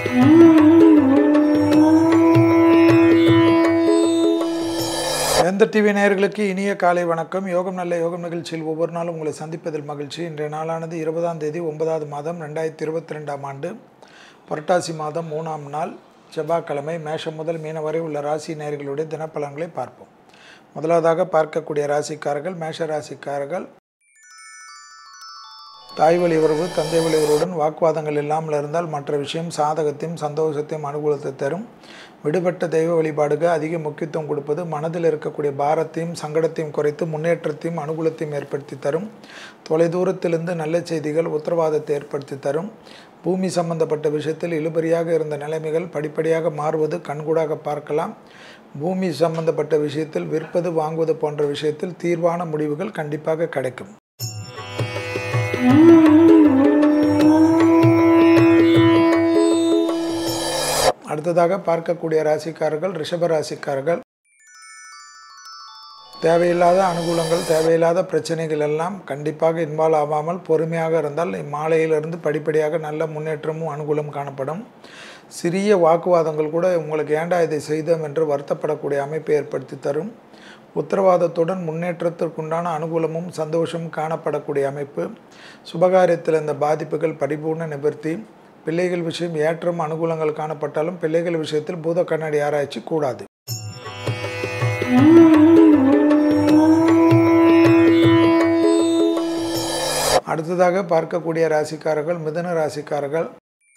எந்த டிவி நேயர்களுக்கு இனிய காலை வணக்கம் யோகம் நல்ல யோகம் நிகழ்ச்சியில் ஒவ்வொரு நாளும் உங்களை சந்திப்பதில் மகிழ்ச்சி இன்றைய நாளானது இருபதாம் தேதி ஒன்பதாவது மாதம் ரெண்டாயிரத்தி இருபத்தி ரெண்டாம் ஆண்டு புரட்டாசி மாதம் மூணாம் நாள் செவ்வாய்க்கிழமை மேஷம் முதல் மீன வரை உள்ள ராசி நேயர்களுடைய தினப்பலன்களை பார்ப்போம் முதலாவதாக பார்க்கக்கூடிய ராசிக்காரர்கள் மேஷ ராசிக்காரர்கள் தாய் வழி உறவு தந்தை வழி உறவுடன் வாக்குவாதங்கள் இல்லாமல் இருந்தால் மற்ற விஷயம் சாதகத்தையும் சந்தோஷத்தையும் அனுகூலத்தை தரும் விடுபட்ட தெய்வ வழிபாடுக்கு அதிக முக்கியத்துவம் கொடுப்பது மனதில் இருக்கக்கூடிய பாரத்தையும் சங்கடத்தையும் குறைத்து முன்னேற்றத்தையும் அனுகூலத்தையும் ஏற்படுத்தி தரும் தொலைதூரத்திலிருந்து நல்ல செய்திகள் உத்தரவாதத்தை ஏற்படுத்தி தரும் பூமி சம்பந்தப்பட்ட விஷயத்தில் இழுபறியாக இருந்த நிலைமைகள் படிப்படியாக மாறுவது கண்கூடாக பார்க்கலாம் பூமி சம்பந்தப்பட்ட விஷயத்தில் விற்பது வாங்குவது போன்ற விஷயத்தில் தீர்வான முடிவுகள் கண்டிப்பாக கிடைக்கும் அடுத்ததாக பார்க்கக்கூடிய ராசிக்காரர்கள் ரிஷப ராசிக்காரர்கள் தேவையில்லாத அனுகூலங்கள் தேவையில்லாத பிரச்சனைகள் எல்லாம் கண்டிப்பாக இன்வால்வ் ஆகாமல் பொறுமையாக இருந்தால் மாலையிலிருந்து படிப்படியாக நல்ல முன்னேற்றமும் அனுகூலம் காணப்படும் சிறிய வாக்குவாதங்கள் கூட உங்களுக்கு ஏண்டா இதை செய்தோம் என்று வருத்தப்படக்கூடிய அமைப்பை ஏற்படுத்தி தரும் உத்தரவாதத்துடன் முன்னேற்றத்திற்குண்டான அனுகூலமும் சந்தோஷமும் காணப்படக்கூடிய அமைப்பு சுபகாரியத்தில் இந்த பாதிப்புகள் பரிபூர்ண நிவர்த்தி பிள்ளைகள் விஷயம் ஏற்றம் அனுகூலங்கள் காணப்பட்டாலும் பிள்ளைகள் விஷயத்தில் பூத கண்ணாடி ஆராய்ச்சி கூடாது அடுத்ததாக பார்க்கக்கூடிய ராசிக்காரர்கள் மிதுன ராசிக்காரர்கள்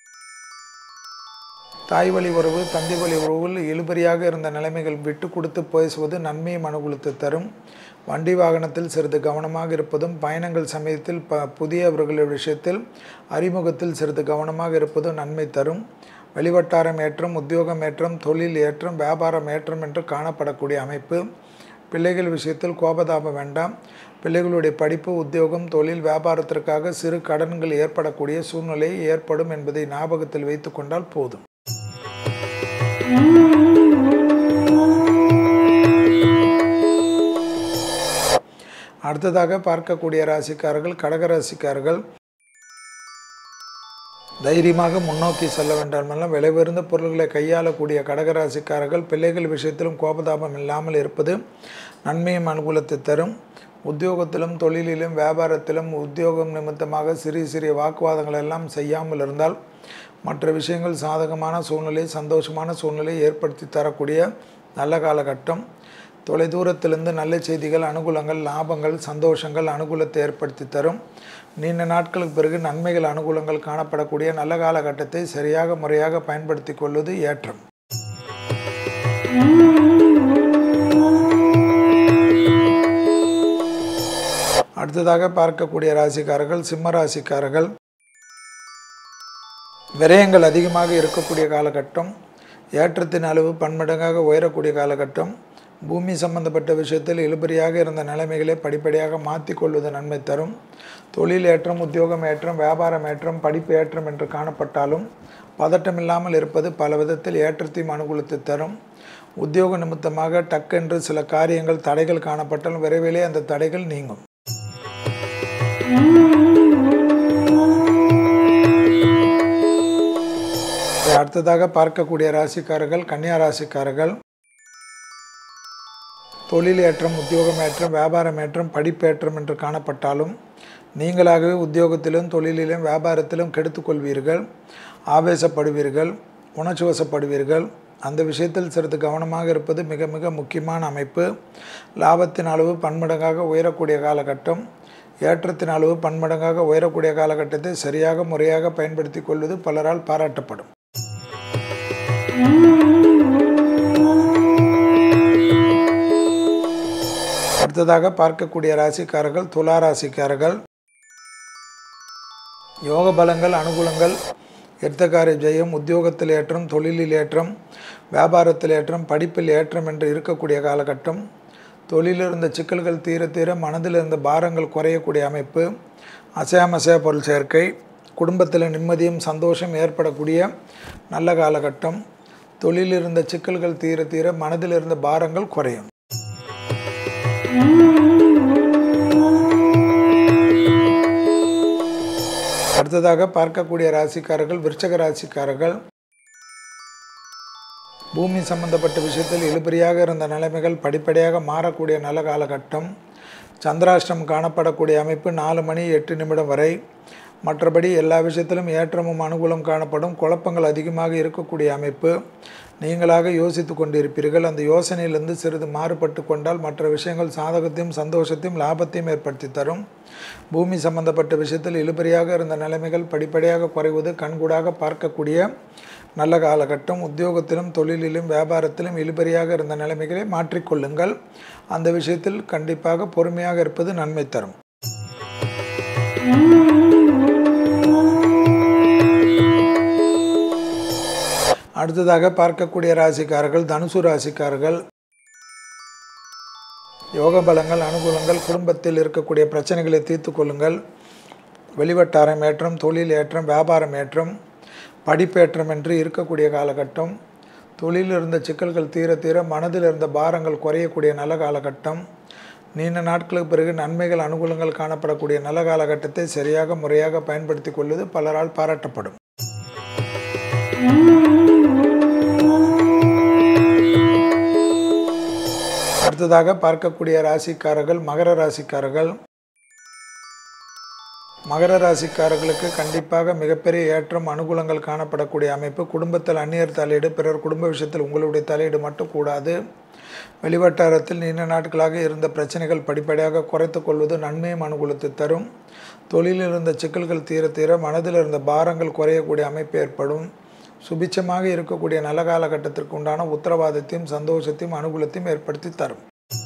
தாய் வழி உறவு தந்தை வழி உறவில் இழுபறியாக இருந்த நிலைமைகள் விட்டு கொடுத்து பேசுவது நன்மையும் அனுகூலத்தை தரும் வண்டி வாகனத்தில் சிறிது கவனமாக இருப்பதும் பயணங்கள் சமயத்தில் ப புதியவர்களுடைய விஷயத்தில் அறிமுகத்தில் சிறிது கவனமாக இருப்பதும் நன்மை தரும் வெளிவட்டாரம் ஏற்றம் உத்தியோகம் ஏற்றம் தொழில் ஏற்றம் வியாபாரம் ஏற்றம் என்று காணப்படக்கூடிய அமைப்பு பிள்ளைகள் விஷயத்தில் கோபதாபம் வேண்டாம் பிள்ளைகளுடைய படிப்பு உத்தியோகம் தொழில் வியாபாரத்திற்காக சிறு கடன்கள் ஏற்படக்கூடிய சூழ்நிலை ஏற்படும் என்பதை ஞாபகத்தில் வைத்து கொண்டால் போதும் அடுத்ததாக பார்க்கக்கூடிய ராசிக்காரர்கள் கடகராசிக்காரர்கள் தைரியமாக முன்னோக்கி செல்ல வேண்டாமெல்லாம் விலைவுயர்ந்த பொருள்களை கையாளக்கூடிய கடகராசிக்காரர்கள் பிள்ளைகள் விஷயத்திலும் கோபதாபம் இல்லாமல் இருப்பது நன்மையும் அனுகூலத்தை தரும் உத்தியோகத்திலும் தொழிலிலும் வியாபாரத்திலும் உத்தியோகம் நிமித்தமாக சிறிய சிறிய வாக்குவாதங்கள் எல்லாம் செய்யாமல் இருந்தால் மற்ற விஷயங்கள் சாதகமான சூழ்நிலை சந்தோஷமான சூழ்நிலை ஏற்படுத்தி தரக்கூடிய நல்ல காலகட்டம் தொலைதூரத்திலிருந்து நல்ல செய்திகள் அனுகூலங்கள் லாபங்கள் சந்தோஷங்கள் அனுகூலத்தை ஏற்படுத்தி தரும் நீண்ட நாட்களுக்கு பிறகு நன்மைகள் அனுகூலங்கள் காணப்படக்கூடிய நல்ல காலகட்டத்தை சரியாக முறையாக பயன்படுத்தி கொள்வது ஏற்றம் அடுத்ததாக பார்க்கக்கூடிய ராசிக்காரர்கள் சிம்ம ராசிக்காரர்கள் விரயங்கள் அதிகமாக இருக்கக்கூடிய காலகட்டம் ஏற்றத்தின் அளவு பன்மடங்காக உயரக்கூடிய காலகட்டம் பூமி சம்பந்தப்பட்ட விஷயத்தில் இழுபறியாக இருந்த நிலைமைகளை படிப்படியாக மாற்றிக்கொள்வது நன்மை தரும் தொழில் ஏற்றம் உத்தியோகம் ஏற்றம் வியாபாரம் ஏற்றம் படிப்பு ஏற்றம் என்று காணப்பட்டாலும் பதட்டம் இல்லாமல் இருப்பது பல விதத்தில் ஏற்றத்தையும் அனுகூலத்தை தரும் உத்தியோக நிமித்தமாக டக்கென்று சில காரியங்கள் தடைகள் காணப்பட்டாலும் விரைவிலே அந்த தடைகள் நீங்கும் அடுத்ததாக பார்க்கக்கூடிய ராசிக்காரர்கள் கன்னியா ராசிக்காரர்கள் தொழில் ஏற்றம் உத்தியோகம் ஏற்றம் வியாபாரம் ஏற்றம் படிப்பேற்றம் என்று காணப்பட்டாலும் நீங்களாகவே உத்தியோகத்திலும் தொழிலிலும் வியாபாரத்திலும் கெடுத்துக்கொள்வீர்கள் ஆவேசப்படுவீர்கள் உணர்ச்சி வசப்படுவீர்கள் அந்த விஷயத்தில் சிறிது கவனமாக இருப்பது மிக மிக முக்கியமான அமைப்பு லாபத்தின் அளவு பன்மடங்காக உயரக்கூடிய காலகட்டம் ஏற்றத்தின் அளவு பன்மடங்காக உயரக்கூடிய காலகட்டத்தை சரியாக முறையாக பயன்படுத்தி கொள்வது பலரால் பாராட்டப்படும் அடுத்ததாக பார்க்கக்கூடிய ராசிக்காரர்கள் துலா ராசிக்காரர்கள் யோக பலங்கள் அனுகூலங்கள் எர்த்தகாரிய ஜெயம் உத்தியோகத்தில் ஏற்றம் தொழிலில் ஏற்றம் வியாபாரத்தில் ஏற்றம் படிப்பில் ஏற்றம் என்று இருக்கக்கூடிய காலகட்டம் தொழிலில் இருந்த சிக்கல்கள் தீர தீர மனதில் இருந்த பாரங்கள் குறையக்கூடிய அமைப்பு அசையாமசைய பொருள் சேர்க்கை குடும்பத்தில் நிம்மதியும் சந்தோஷம் ஏற்படக்கூடிய நல்ல காலகட்டம் தொழிலில் இருந்த சிக்கல்கள் தீர தீர மனதில் இருந்த பாரங்கள் குறையும் அடுத்ததாக பார்க்கக்கூடிய ராசிக்காரர்கள் விருச்சக ராசிக்காரர்கள் பூமி சம்பந்தப்பட்ட விஷயத்தில் இழுபறியாக இருந்த நிலைமைகள் படிப்படியாக மாறக்கூடிய நல்ல காலகட்டம் சந்திராஷ்டம் காணப்படக்கூடிய அமைப்பு நாலு மணி எட்டு நிமிடம் வரை மற்றபடி எல்லா விஷயத்திலும் ஏற்றமும் அனுகூலம் காணப்படும் குழப்பங்கள் அதிகமாக இருக்கக்கூடிய அமைப்பு நீங்களாக யோசித்து கொண்டிருப்பீர்கள் அந்த யோசனையிலிருந்து சிறிது மாறுபட்டு கொண்டால் மற்ற விஷயங்கள் சாதகத்தையும் சந்தோஷத்தையும் லாபத்தையும் ஏற்படுத்தி தரும் பூமி சம்பந்தப்பட்ட விஷயத்தில் இழுபறியாக இருந்த நிலைமைகள் படிப்படியாக குறைவது கண்கூடாக பார்க்கக்கூடிய நல்ல காலகட்டம் உத்தியோகத்திலும் தொழிலிலும் வியாபாரத்திலும் இழுபறியாக இருந்த நிலைமைகளை மாற்றிக்கொள்ளுங்கள் அந்த விஷயத்தில் கண்டிப்பாக பொறுமையாக இருப்பது நன்மை தரும் அடுத்ததாக பார்க்கக்கூடிய ராசிக்காரர்கள் தனுசு ராசிக்காரர்கள் யோக பலங்கள் அனுகூலங்கள் குடும்பத்தில் இருக்கக்கூடிய பிரச்சனைகளை தீர்த்து கொள்ளுங்கள் வெளிவட்டாரம் ஏற்றம் தொழில் ஏற்றம் வியாபாரம் ஏற்றம் படிப்பேற்றம் என்று இருக்கக்கூடிய காலகட்டம் தொழிலில் இருந்த சிக்கல்கள் தீர தீர மனதில் இருந்த பாரங்கள் குறையக்கூடிய நல்ல காலகட்டம் நீண்ட நாட்களுக்கு பிறகு நன்மைகள் அனுகூலங்கள் காணப்படக்கூடிய நல்ல காலகட்டத்தை சரியாக முறையாக பயன்படுத்தி கொள்வது பலரால் பாராட்டப்படும் அடுத்ததாக பார்க்கக்கூடிய ராசிக்காரர்கள் மகர ராசிக்காரர்கள் மகர ராசிக்காரர்களுக்கு கண்டிப்பாக மிகப்பெரிய ஏற்றம் அனுகூலங்கள் காணப்படக்கூடிய அமைப்பு குடும்பத்தில் அந்நியர் தலையீடு பிறர் குடும்ப விஷயத்தில் உங்களுடைய தலையீடு மட்டும் கூடாது வெளிவட்டாரத்தில் நீண்ட நாட்களாக இருந்த பிரச்சனைகள் படிப்படியாக குறைத்து கொள்வது நன்மையும் அனுகூலத்தை தரும் தொழிலில் இருந்த சிக்கல்கள் தீர தீர மனதில் இருந்த பாரங்கள் குறையக்கூடிய அமைப்பு ஏற்படும் சுபிச்சமாக இருக்கக்கூடிய நல்ல காலகட்டத்திற்கு உண்டான உத்தரவாதத்தையும் சந்தோஷத்தையும் அனுகூலத்தையும் ஏற்படுத்தி தரும்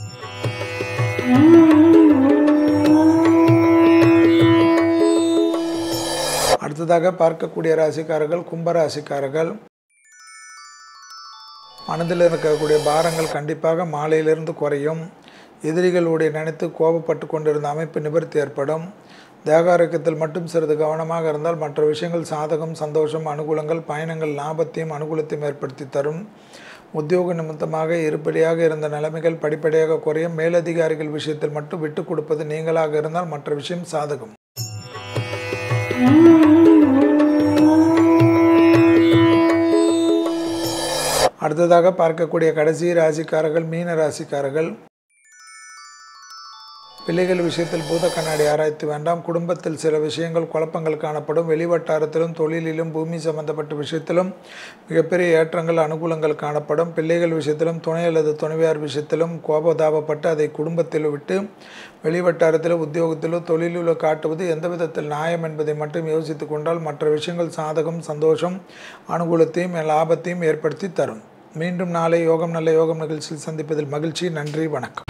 அடுத்ததாக பார்க்கக்கூடிய ராசிக்காரர்கள் கும்ப ராசிக்காரர்கள் மனதில் இருக்கக்கூடிய பாரங்கள் கண்டிப்பாக மாலையிலிருந்து குறையும் எதிரிகளுடைய நினைத்து கோபப்பட்டு கொண்டிருந்த அமைப்பு நிவர்த்தி ஏற்படும் தேகாரோக்கியத்தில் மட்டும் சிறிது கவனமாக இருந்தால் மற்ற விஷயங்கள் சாதகம் சந்தோஷம் அனுகூலங்கள் பயணங்கள் லாபத்தையும் அனுகூலத்தையும் ஏற்படுத்தி தரும் உத்தியோக நிமித்தமாக இருப்படியாக இருந்த நிலைமைகள் படிப்படியாக குறையும் மேலதிகாரிகள் விஷயத்தில் மட்டும் விட்டு கொடுப்பது நீங்களாக இருந்தால் மற்ற விஷயம் சாதகம் அடுத்ததாக பார்க்கக்கூடிய கடைசி ராசிக்காரர்கள் மீன ராசிக்காரர்கள் பிள்ளைகள் விஷயத்தில் பூத கண்ணாடி ஆராய்த்து வேண்டாம் குடும்பத்தில் சில விஷயங்கள் குழப்பங்கள் காணப்படும் வெளிவட்டாரத்திலும் தொழிலிலும் பூமி சம்பந்தப்பட்ட விஷயத்திலும் மிகப்பெரிய ஏற்றங்கள் அனுகூலங்கள் காணப்படும் பிள்ளைகள் விஷயத்திலும் துணை அல்லது துணைவியார் விஷயத்திலும் கோபதாபப்பட்டு அதை குடும்பத்தில் விட்டு வெளிவட்டாரத்திலோ உத்தியோகத்திலோ தொழிலிலோ காட்டுவது எந்த விதத்தில் நியாயம் என்பதை மட்டும் யோசித்து கொண்டால் மற்ற விஷயங்கள் சாதகம் சந்தோஷம் அனுகூலத்தையும் லாபத்தையும் ஏற்படுத்தி தரும் மீண்டும் நாளை யோகம் நல்ல யோகம் நிகழ்ச்சியில் சந்திப்பதில் மகிழ்ச்சி நன்றி வணக்கம்